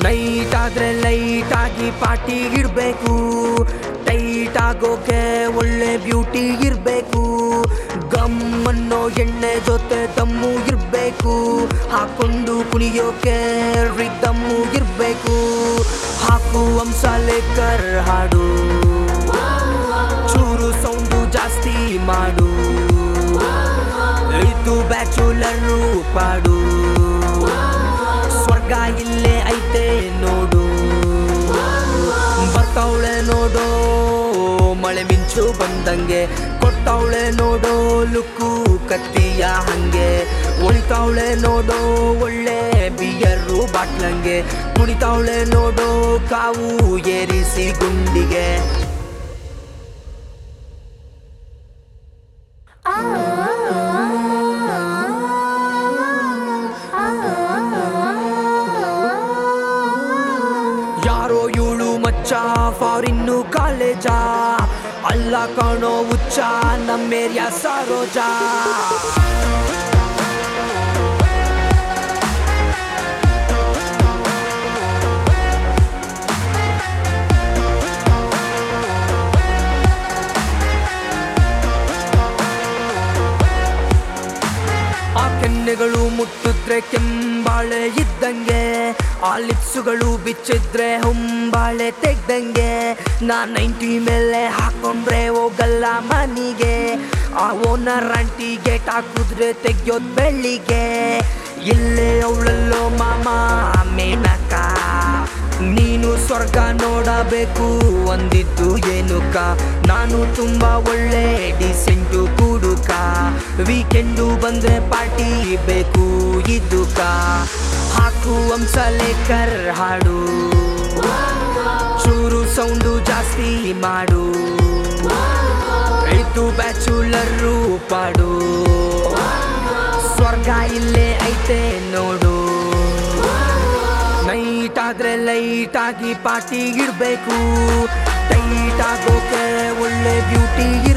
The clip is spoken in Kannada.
ನೈಟ್ ಆದ್ರೆ ಲೈಟ್ ಆಗಿ ಪಾರ್ಟಿ ಇಡ್ಬೇಕು ಟೈಟ್ ಆಗೋಕೆ ಒಳ್ಳೆ ಬ್ಯೂಟಿ ಇರ್ಬೇಕು ಗಮ್ ಅನ್ನೋ ಎಣ್ಣೆ ಜೊತೆ ದಮ್ಮು ಇರ್ಬೇಕು ಹಾಕೊಂಡು ಕುಣಿಯೋಕೆ ದಮ್ಮು ಇರ್ಬೇಕು ಹಾಕು ಲೇಕರ್ ಹಾಡು ಚೂರು ಸೌಂಡು ಜಾಸ್ತಿ ಮಾಡು ಇದು ಬ್ಯಾಚುಲರ್ ಪಾಡು ಸ್ವರ್ಗ ಇಲ್ಲೇ ಐತೆ ನೋಡು ಬರ್ತಾವಳೆ ನೋಡೋ ಮಳೆ ಮಿಂಚು ಬಂದಂಗೆ ಕೊಟ್ಟವಳೆ ನೋಡೋ ಲುಕ್ಕು ಕತ್ತಿಯ ಹಂಗೆ ಉಳಿತಾವಳೆ ನೋಡೋ ಒಳ್ಳೆ ಬಿಯರು ಬಾಟ್ಲಂಗೆ ಕುಣಿತಾವಳೆ ನೋಡೋ ಕಾವು ಏರಿಸಿ ಗುಂಡಿಗೆ ಯಾರೋ ಇವಳು ಮಚ್ಚ ಫಾರಿನ್ನು ಕಾಲೇಜಾ ಅಲ್ಲ ಕಾಣೋ ಹುಚ್ಚ ನಮ್ಮೇರಿಯ ಸರೋಜಾ ಆ ಕೆನ್ನೆಗಳು ಮುಟ್ಟಿದ್ರೆ ಕೆಂಬಾಳೆ ಇದ್ದಂಗೆ ಆ ಲಿಪ್ಸುಗಳು ಬಿಚ್ಚಿದ್ರೆ ಹೊಂಬಾಳೆ ತೆಗ್ದಂಗೆ ನಾ ನೈಂಟಿ ಮೇಲೆ ಹಾಕೊಂಡ್ರೆ ಹೋಗಲ್ಲ ಮನಿಗೆ ಆ ಓನರ್ ಆಂಟಿ ಗೇಟ್ ಹಾಕಿದ್ರೆ ತೆಗ್ಯೋದ್ ಬೆಳ್ಳಿಗೆ ಇಲ್ಲೇ ಅವಳಲ್ಲೋ ಮಾಮ ಮೇನಕ ನೀನು ಸ್ವರ್ಗ ನೋಡಬೇಕು ಅಂದಿದ್ದು ಏನಕ್ಕ ನಾನು ತುಂಬಾ ಒಳ್ಳೆ ಡಿಸೆಂಟು ಕೂಡುಕ ವೀಕೆಂಡು ಬಂದ್ರೆ ಪಾರ್ಟಿ ಬೇಕು ಇದ್ದುಕ ಹಾಕು ಲೇಕರ್ ಹಾಡು ಚೂರು ಸೌಂಡು ಜಾಸ್ತಿ ಮಾಡು ಇದು ಬ್ಯಾಚುಲರ್ ಪಾಡು ಸ್ವರ್ಗ ಇಲ್ಲೇ ಐತೆ ನೋಡು ನೈಟ್ ಆದ್ರೆ ಲೈಟ್ ಆಗಿ ಪಾರ್ಟಿ ಇಡ್ಬೇಕು ಟೈಟ್ ಆಗೋಕೆ ಒಳ್ಳೆ ಬ್ಯೂಟಿ